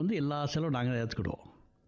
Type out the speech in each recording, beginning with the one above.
வந்து எல்லா செலவும் நாங்கள் ஏற்றுக்கிடுவோம்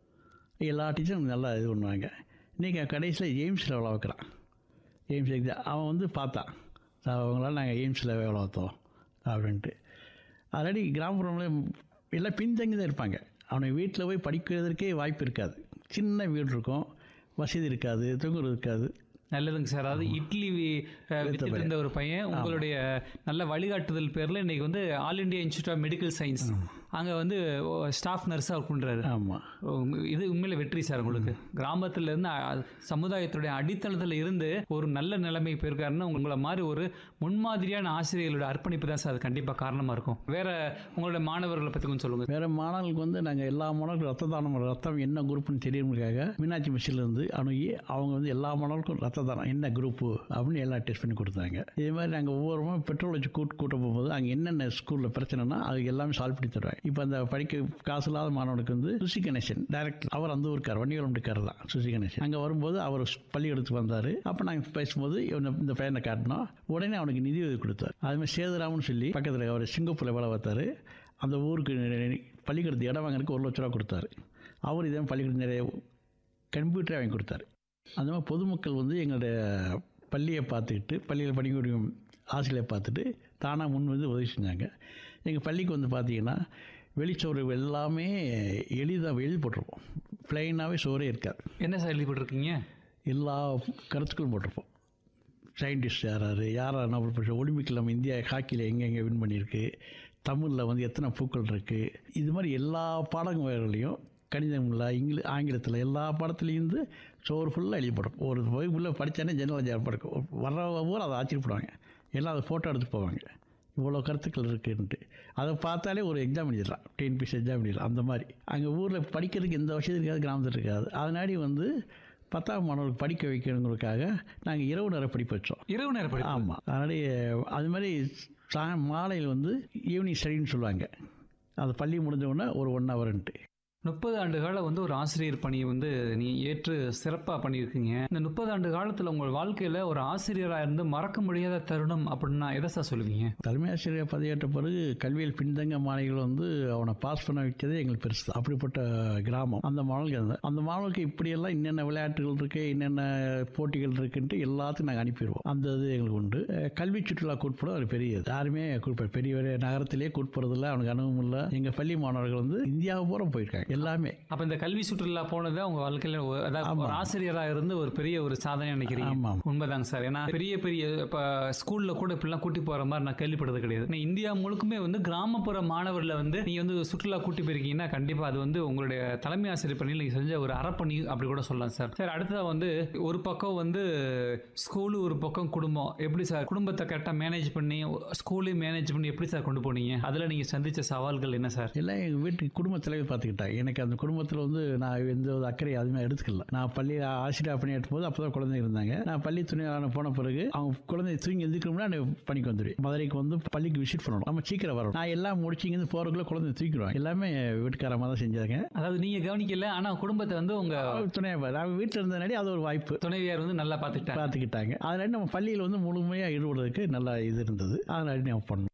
எல்லா டீச்சரும் நல்லா இது பண்ணுவாங்க இன்றைக்கி கடைசியில் எய்ம்ஸில் எவ்வளோ வைக்கிறான் எய்ம்ஸ் எக்ஸாம் அவன் வந்து பார்த்தான் சார் அவங்களால நாங்கள் எய்ம்ஸில் எவ்வளோ வைத்தோம் அப்படின்ட்டு ஆல்ரெடி கிராமப்புறம்ல எல்லாம் பின்தங்கி தான் இருப்பாங்க அவனை வீட்டில் போய் படிக்கிறதுக்கே வாய்ப்பு இருக்காது சின்ன வீடு இருக்கும் வசதி இருக்காது தூங்குறது இருக்காது நல்லதுங்க சார் அதாவது இட்லி வி- அஹ், வித்துட்டு இருந்த ஒரு பையன் உங்களுடைய நல்ல வழிகாட்டுதல் பேர்ல இன்னைக்கு வந்து all India institute of medical science அங்க வந்து ஸ்டாஃப் நர்ஸா ஒர்க் பண்றாரு ஆமாம் உங்க- இது உண்மையில வெற்றி சார் உங்களுக்கு கிராமத்துல இருந்து அ- சமுதாயத்துடைய அடித்தளத்துல இருந்து ஒரு நல்ல நிலைமை போயிருக்காருன்னா உங்களை மாதிரி ஒரு முன்மாதிரியான ஆசிரியர்களோட அர்ப்பணிப்பு தான் சார் அது கண்டிப்பா காரணமா இருக்கும் வேற உங்களோட மாணவர்களை பத்தி கொஞ்சம் சொல்லுங்க வேறு மாணவர்களுக்கு வந்து நாங்கள் எல்லா மாணவர்களுக்கும் ரத்த தானம் ரத்தம் என்ன குரூப்னு தெரியுறதுக்காக மீனாட்சி மிஷிலேருந்து அணுகி அவங்க வந்து எல்லா மாணவர்களுக்கும் ரத்த தானம் என்ன குரூப்பு அப்படின்னு எல்லாம் டெஸ்ட் பண்ணி கொடுத்தாங்க இதே மாதிரி நாங்கள் ஒவ்வொரு முறை பெட்ரோல் வச்சு கூட்டு கூட்ட போகும்போது அங்கே என்னென்ன ஸ்கூலில் பிரச்சனைனா அது எல்லாமே சால்வ் பண்ணி தருவாங்க இப்போ அந்த படிக்க காசு இல்லாத மாணவனுக்கு வந்து சுசி கணேசன் டைரக்டர் அவர் அந்த ஊருக்கார் வண்டியூர் தான் சுசி கணேசன் அங்கே வரும்போது அவர் பள்ளிக்கூடத்துக்கு வந்தார் அப்போ நாங்கள் பேசும்போது இவனை இந்த பையனை காட்டினோம் உடனே அவனுக்கு நிதி உதவி கொடுத்தார் அதுமாதிரி சேதுராமன் சொல்லி பக்கத்தில் அவர் சிங்கப்பூரில் வேலை பார்த்தாரு அந்த ஊருக்கு பள்ளிக்கூடத்து இடம் வாங்குறதுக்கு ஒரு லட்ச ரூபா கொடுத்தாரு அவர் இதே பள்ளிக்கூடம் நிறைய கம்ப்யூட்டரே வாங்கி கொடுத்தாரு அந்த மாதிரி பொதுமக்கள் வந்து எங்களுடைய பள்ளியை பார்த்துக்கிட்டு பள்ளியில் படிக்கக்கூடிய ஆசிரியரை பார்த்துட்டு தானாக முன் வந்து உதவி செஞ்சாங்க எங்கள் பள்ளிக்கு வந்து பார்த்தீங்கன்னா வெளிச்சோறு எல்லாமே எளிதாக எழுதி போட்டிருப்போம் ப்ளைனாகவே சோறே இருக்காது என்ன சார் எழுதி போட்டிருக்கீங்க எல்லா கருத்துக்களும் போட்டிருப்போம் சயின்டிஸ்ட் யாராரு யாரா நோபல் பரிசு ஒலிம்பிக்கில் நம்ம இந்தியா ஹாக்கியில் எங்கெங்கே வின் பண்ணியிருக்கு தமிழில் வந்து எத்தனை பூக்கள் இருக்குது இது மாதிரி எல்லா பாடங்களையும் கணிதமில் இங்கிலீஷ் ஆங்கிலத்தில் எல்லா பாடத்துலேயும் இருந்து சோறு ஃபுல்லாக எழுதி போடும் ஒரு வகுப்புல படித்தானே ஜெனரல் ஜாப் இருக்கும் வர்ற ஊர் அதை ஆச்சரியப்படுவாங்க எல்லாம் அதை ஃபோட்டோ எடுத்து போவாங்க இவ்வளோ கருத்துக்கள் இருக்குன்ட்டு அதை பார்த்தாலே ஒரு எக்ஸாம் எழுதிடலாம் டிஎன்பிசி எக்ஸாம் எழுதிடலாம் அந்த மாதிரி அங்கே ஊரில் படிக்கிறதுக்கு எந்த வசதி இருக்காது கிராமத்தில் இருக்காது அதனாடி வந்து பத்தாம் மாணவர்களுக்கு படிக்க வைக்கணுங்கிறதுக்காக நாங்கள் இரவு நேர படிப்பு வச்சோம் இரவு நேரம் படி ஆமாம் அதனால அது மாதிரி சா மாலையில் வந்து ஈவினிங் ஸ்டடின்னு சொல்லுவாங்க அது பள்ளி முடிஞ்ச உடனே ஒரு ஒன் ஹவர்ன்ட்டு முப்பது ஆண்டு காலம் வந்து ஒரு ஆசிரியர் பணியை வந்து நீ ஏற்று சிறப்பாக பண்ணியிருக்கீங்க இந்த முப்பது ஆண்டு காலத்தில் உங்கள் வாழ்க்கையில் ஒரு ஆசிரியராக இருந்து மறக்க முடியாத தருணம் அப்படின்னா எதை சார் சொல்லுவீங்க தலைமை ஆசிரியர் பதவியேற்ற பிறகு கல்வியில் பின்தங்க மாணவிகள் வந்து அவனை பாஸ் பண்ண வைக்கிறதே எங்களுக்கு பெருசு தான். அப்படிப்பட்ட கிராமம் அந்த மாணவர்கள் இருந்தது. அந்த மாணவர்களுக்கு இப்படியெல்லாம் என்னென்ன விளையாட்டுகள் இருக்குது என்னென்ன போட்டிகள் இருக்குன்ட்டு எல்லாத்தையும் நாங்கள் அனுப்பிடுவோம் அந்த இது எங்களுக்கு உண்டு அஹ் கல்வி சுற்றுலா கூட்படம் ஒரு பெரிய இது. யாருமே கூட்பார் பெரிய பெரிய நகரத்திலே கூட்புறதில்ல அவனுக்கு அனுபவம் இல்லை எங்கள் பள்ளி மாணவர்கள் வந்து இந்தியாவை பூரா போயிருக்காங்க எல்லாமே அப்போ இந்த கல்வி சுற்றுலா போனது உங்க வாழ்க்கையில் ஒரு- அதாவது ஒரு ஆசிரியராக இருந்து ஒரு பெரிய ஒரு சாதனை நினைக்கிறீங்க ஆமாம் உண்மைதாங்க சார் ஏன்னா பெரிய பெரிய இப்போ ஸ்கூலில் கூட இப்படிலாம் கூட்டி போகிற மாதிரி நான் கேள்விப்பட்டது கிடையாது ஆனா இந்தியா முழுக்குமே வந்து கிராமப்புற மாணவர்களை வந்து நீங்கள் வந்து சுற்றுலா கூட்டி போயிருக்கீங்கன்னா கண்டிப்பாக அது வந்து உங்களுடைய தலைமை ஆசிரியர் பணியில் நீங்கள் செஞ்ச ஒரு அறப்பணி அப்படி கூட சொல்லலாம் சார் சார் அடுத்ததாக வந்து ஒரு பக்கம் வந்து ஸ்கூலு ஒரு பக்கம் குடும்பம் எப்படி சார் குடும்பத்தை கரெக்டாக மேனேஜ் பண்ணி ஸ்கூலையும் மேனேஜ் பண்ணி எப்படி சார் கொண்டு போனீங்க அதில் நீங்கள் சந்திச்ச சவால்கள் என்ன சார் எல்லாம் எங்கள் வீட்டுக்கு குடும்பத்திலவே பார்த்துக்கிட்டாங்க எனக்கு அந்த குடும்பத்தில் வந்து நான் எந்த ஒரு அக்கறை அதுவுமே எடுத்துக்கல நான் பள்ளியில் ஆசிரியர் பணி போது அப்போ தான் குழந்தைங்க இருந்தாங்க நான் பள்ளி துணையாளர் போன பிறகு அவங்க குழந்தை தூங்கி எந்திரிக்கணும்னா நான் பணிக்கு வந்துடுவேன் மதுரைக்கு வந்து பள்ளிக்கு விசிட் பண்ணணும் நம்ம சீக்கிரம் வரணும் நான் எல்லாம் முடிச்சு இங்கேருந்து போகிறதுக்குள்ள குழந்தை தூக்கிடுவாங்க எல்லாமே வீட்டுக்காரமாக தான் செஞ்சாங்க அதாவது நீங்கள் கவனிக்கல ஆனால் குடும்பத்தை வந்து உங்கள் துணையாக நான் வீட்டில் இருந்தனாடி அது ஒரு வாய்ப்பு துணைவியார் வந்து நல்லா பார்த்துக்கிட்டாங்க பார்த்துக்கிட்டாங்க அதனால நம்ம பள்ளியில் வந்து முழுமையாக ஈடுபடுறதுக்கு நல்லா இது இருந்தது அதனால நம்ம பண்ணோம்